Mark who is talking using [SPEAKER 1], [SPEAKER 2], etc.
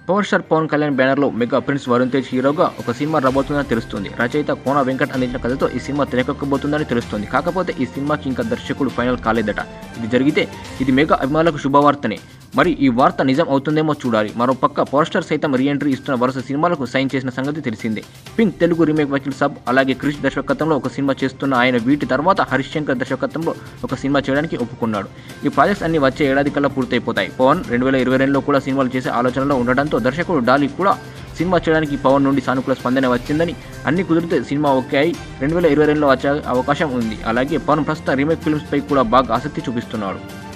[SPEAKER 1] power star Pawan Kalyan బ్యానర్లో mega prince Varun Tej హీరోగా ఒక సినిమా రాబోతుందని తెలుస్తుంది రచయిత కోన వెంకట్ అందించిన కథతో ఈ సినిమా తెరకెక్కబోతుందని తెలుస్తుంది కాకపోతే ఈ సినిమాకి ఇంకా దర్శకుడు ఫైనల్ కాలేదట ఇది జరిగితే ఇది మెగా అభిమానులకు శుభవార్తనే మరి ఈ వార్త నిజం అవుతుందేమో చూడాలి మరో పక్క పవర్ స్టార్ సైతం రీఎంట్రీ ఇస్తున్న వరుస సినిమాలకు సైన్ చేసిన సంగతి తెలిసిందే పింక్ తెలుగు రీమేక్ వకీల్ సబ్ అలాగే క్రిష్ దర్శకత్వంలో ఒక సినిమా చేస్తున్న ఆయన వీటి తర్వాత హరిశంకర్ దర్శకత్వంలో ఒక సినిమా చేయడానికి ఒప్పుకున్నాడు ఈ ప్రాజెక్ట్స్ అన్ని వచ్చే ఏడాది కల్లా పూర్తయిపోతాయి పవన్ రెండు వేల ఇరవై రెండులో కూడా సినిమాలు చేసే ఆలోచనలో ఉండడంతో దర్శకుడు డాలీ కూడా సినిమా చేయడానికి పవన్ నుండి సానుకూల స్పందన వచ్చిందని అన్ని కుదిరితే సినిమా ఓకే అయి రెండు వేల ఇరవై రెండులో వచ్చే అవకాశం ఉంది అలాగే పవన్ ప్రస్తుతం రీమేక్ ఫిల్మ్స్ పై కూడా బాగా ఆసక్తి చూపిస్తున్నాడు